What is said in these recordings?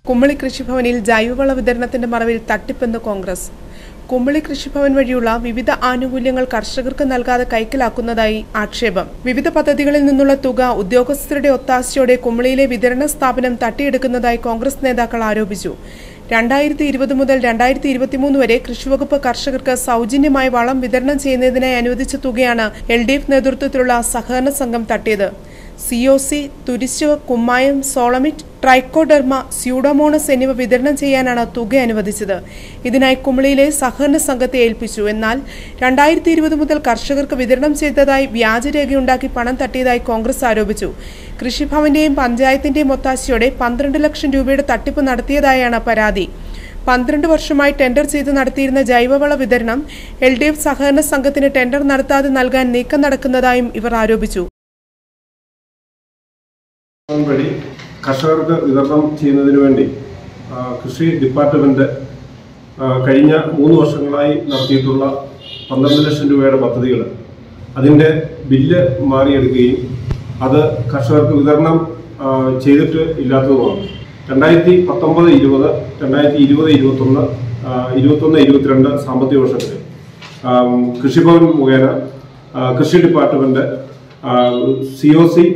കുമ്മളി കൃഷിഭവനിൽ ജൈവവള വിതരണത്തിന്റെ മറവിൽ തട്ടിപ്പെന്ന് കോൺഗ്രസ് കുമ്മളി കൃഷിഭവൻ വഴിയുള്ള വിവിധ ആനുകൂല്യങ്ങൾ കർഷകർക്ക് നൽകാതെ കൈക്കലാക്കുന്നതായി ആക്ഷേപം വിവിധ പദ്ധതികളിൽ നിന്നുള്ള തുക ഉദ്യോഗസ്ഥരുടെ ഒത്താശയോടെ കുമ്മളിയിലെ വിതരണ സ്ഥാപനം തട്ടിയെടുക്കുന്നതായി കോൺഗ്രസ് നേതാക്കൾ ആരോപിച്ചു രണ്ടായിരത്തി ഇരുപത് മുതൽ രണ്ടായിരത്തി ഇരുപത്തിമൂന്ന് വരെ കൃഷിവകുപ്പ് കർഷകർക്ക് സൗജന്യമായി വളം വിതരണം ചെയ്യുന്നതിനായി അനുവദിച്ച തുകയാണ് എൽ ഡി എഫ് നേതൃത്വത്തിലുള്ള സഹകരണ സംഘം തട്ടിയത് സി ഒ സി തുരിശ് കുമ്മായം സോളമിറ്റ് ട്രൈക്കോഡെർമ സ്യൂഡോമോണസ് എന്നിവ വിതരണം ചെയ്യാനാണ് തുക അനുവദിച്ചത് ഇതിനായി കുമളിയിലെ സഹകരണ സംഘത്തെ ഏൽപ്പിച്ചു എന്നാൽ രണ്ടായിരത്തി ഇരുപത് മുതൽ കർഷകർക്ക് വിതരണം ചെയ്തതായി വ്യാജരേഖയുണ്ടാക്കി പണം തട്ടിയതായി കോൺഗ്രസ് ആരോപിച്ചു കൃഷിഭവന്റെയും പഞ്ചായത്തിന്റെയും ഒത്താശയോടെ പന്ത്രണ്ട് ലക്ഷം രൂപയുടെ തട്ടിപ്പ് നടത്തിയതായാണ് പരാതി പന്ത്രണ്ട് വർഷമായി ടെൻഡർ ചെയ്ത് നടത്തിയിരുന്ന ജൈവവള വിതരണം എൽ ഡി എഫ് സഹകരണ സംഘത്തിന് ടെൻഡർ നടത്താതെ നൽകാൻ നീക്കം നടക്കുന്നതായും ഇവർ ആരോപിച്ചു വഴി കർഷകർക്ക് വിതരണം ചെയ്യുന്നതിന് വേണ്ടി ആ, കൃഷി ഡിപ്പാർട്ട്മെന്റ് ആ, കഴിഞ്ഞ മൂന്ന് വർഷങ്ങളായി നടത്തിയിട്ടുള്ള പന്ത്രണ്ട് ലക്ഷം രൂപയുടെ പദ്ധതികൾ അതിൻ്റെ ബില്ല് മാറിയെടുക്കുകയും അത് കർഷകർക്ക് വിതരണം ആ, ചെയ്തിട്ട് ഇല്ലാത്തതുമാണ് രണ്ടായിരത്തി പത്തൊമ്പത് ഇരുപത് രണ്ടായിരത്തി ഇരുപത് ഇരുപത്തൊന്ന് ആ, ഇരുപത്തൊന്ന് ഇരുപത്തിരണ്ട് സാമ്പത്തിക വർഷത്തിൽ ആം, കൃഷിഭവൻ മുഖേന ആ, കൃഷി ഡിപ്പാർട്ട്മെന്റ് സി ഒ സി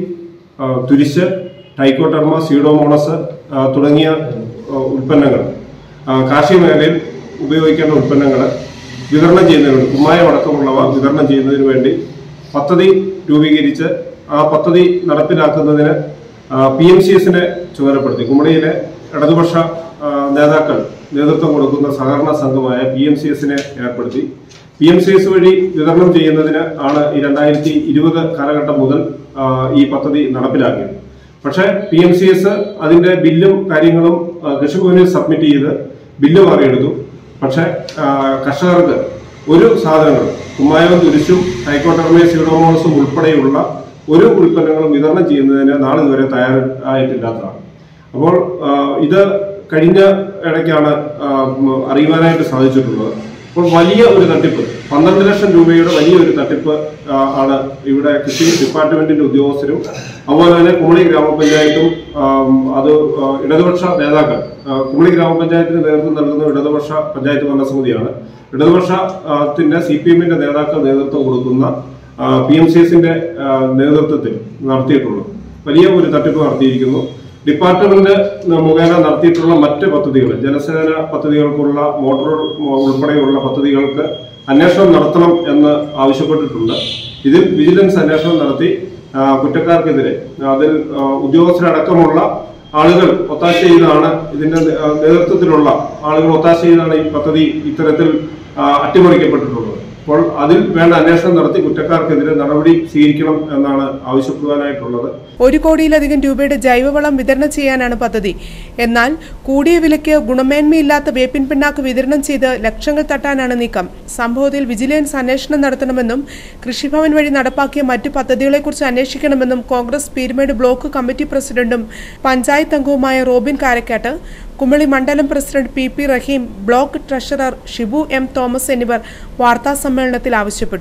തുരിശ് ടൈക്കോട്ടർമ സീഡോമോണസ് ആ, തുടങ്ങിയ ആ, ഉൽപ്പന്നങ്ങൾ ആ, കാർഷിക മേഖലയിൽ ഉപയോഗിക്കേണ്ട ഉൽപ്പന്നങ്ങൾ വിതരണം ചെയ്യുന്നതിന് വേണ്ടി കുമ്മായം അടക്കമുള്ളവ വിതരണം ചെയ്യുന്നതിന് വേണ്ടി പദ്ധതി രൂപീകരിച്ച് ആ പദ്ധതി നടപ്പിലാക്കുന്നതിന് പി എം സി എസിനെ ചുമതലപ്പെടുത്തി കുമളിയിലെ ഇടതുപക്ഷ ആ, നേതാക്കൾ നേതൃത്വം കൊടുക്കുന്ന സഹകരണ സംഘമായ പി എം സി എസിനെ ഏർപ്പെടുത്തി പി എം സി എസ് വഴി വിതരണം ചെയ്യുന്നതിന് ആണ് ഈ രണ്ടായിരത്തി ഇരുപത് കാലഘട്ടം മുതൽ ആ, ഈ പദ്ധതി നടപ്പിലാക്കിയത് പക്ഷേ പി എം സി എസ് അതിന്റെ ബില്ലും കാര്യങ്ങളും ആ, കൃഷിഭവനിൽ സബ്മിറ്റ് ചെയ്ത് ബില്ല് മാറിയെടുത്തു പക്ഷേ ആ, കർഷകർക്ക് ഒരു സാധനങ്ങളും കുമ്മായവും തുരിശും ഹൈക്കോട്ടർമേ സ്യൂഡോമോണസും ഉൾപ്പെടെയുള്ള ഒരു ഉൽപ്പന്നങ്ങളും വിതരണം ചെയ്യുന്നതിന് നാളിതുവരെ തയ്യാറായിട്ടില്ലാത്തതാണ് അപ്പോൾ ആ, ഇത് കഴിഞ്ഞ ഇടയ്ക്കാണ് ആ, ഉം, അറിയുവാനായിട്ട് സാധിച്ചിട്ടുള്ളത് അപ്പോൾ വലിയ ഒരു തട്ടിപ്പ് പന്ത്രണ്ട് ലക്ഷം രൂപയുടെ വലിയ ഒരു തട്ടിപ്പ് ആ, ആണ് ഇവിടെ കൃഷി ഡിപ്പാർട്ട്മെന്റിന്റെ ഉദ്യോഗസ്ഥരും അതുപോലെ തന്നെ കുമളി ഗ്രാമപഞ്ചായത്തും ആം, അത് ആ, ഇടതുപക്ഷ നേതാക്കൾ ആ, കുമളി ഗ്രാമപഞ്ചായത്തിന് നേതൃത്വം നൽകുന്ന ഇടതുപക്ഷ പഞ്ചായത്ത് ഭരണസമിതിയാണ് ഇടതുപക്ഷത്തിന്റെ സി പി എമ്മിന്റെ നേതാക്കൾ നേതൃത്വം കൊടുക്കുന്ന പി എം സി എസിന്റെ നേതൃത്വത്തിൽ നടത്തിയിട്ടുള്ളത് വലിയ ഒരു തട്ടിപ്പ് നടത്തിയിരിക്കുന്നു ഡിപ്പാർട്ട്മെന്റ് മുഖേന നടത്തിയിട്ടുള്ള മറ്റ് പദ്ധതികൾ ജലസേന പദ്ധതികൾക്കുള്ള മോട്ടോർ ഉൾപ്പെടെയുള്ള പദ്ധതികൾക്ക് അന്വേഷണം നടത്തണം എന്ന് ആവശ്യപ്പെട്ടിട്ടുണ്ട് ഇതിൽ വിജിലൻസ് അന്വേഷണം നടത്തി ആ, കുറ്റക്കാർക്കെതിരെ അതിൽ ആ, ഉദ്യോഗസ്ഥരടക്കമുള്ള ആളുകൾ ഒത്താശ ചെയ്താണ് ഇതിന്റെ നേ- ആ, നേതൃത്വത്തിലുള്ള ആളുകൾ ഒത്താശ ചെയ്താണ് ഈ പദ്ധതി ഇത്തരത്തിൽ ആ, അട്ടിമറിക്കപ്പെട്ടിട്ടുള്ളത് അപ്പോൾ അതിൽ വേണ്ട അന്വേഷണം നടത്തി കുറ്റക്കാർക്കെതിരെ നടപടി സ്വീകരിക്കണം എന്നാണ് ആവശ്യപ്പെടുവാനായിട്ടുള്ളത് ഒരു കോടിയിലധികം രൂപയുടെ ജൈവവളം വിതരണം ചെയ്യാനാണ് പദ്ധതി എന്നാൽ കൂടിയ വിലയ്ക്ക് ഗുണമേന്മയില്ലാത്ത വേപ്പിൻ പിണ്ണാക്ക് വിതരണം ചെയ്ത് ലക്ഷങ്ങൾ തട്ടാനാണ് നീക്കം സംഭവത്തിൽ വിജിലൻസ് അന്വേഷണം നടത്തണമെന്നും കൃഷിഭവൻ വഴി നടപ്പാക്കിയ മറ്റു പദ്ധതികളെക്കുറിച്ച് അന്വേഷിക്കണമെന്നും കോൺഗ്രസ് പീരുമേട് ബ്ലോക്ക് കമ്മിറ്റി പ്രസിഡന്റും പഞ്ചായത്ത് അംഗവുമായ റോബിൻ കാരക്കാട്ട് കുമളി മണ്ഡലം president P P Rahim block treasurer Shibu M Thomas എന്നിവർ വാർത്താസമ്മേളനത്തിൽ ആവശ്യപ്പെട്ടു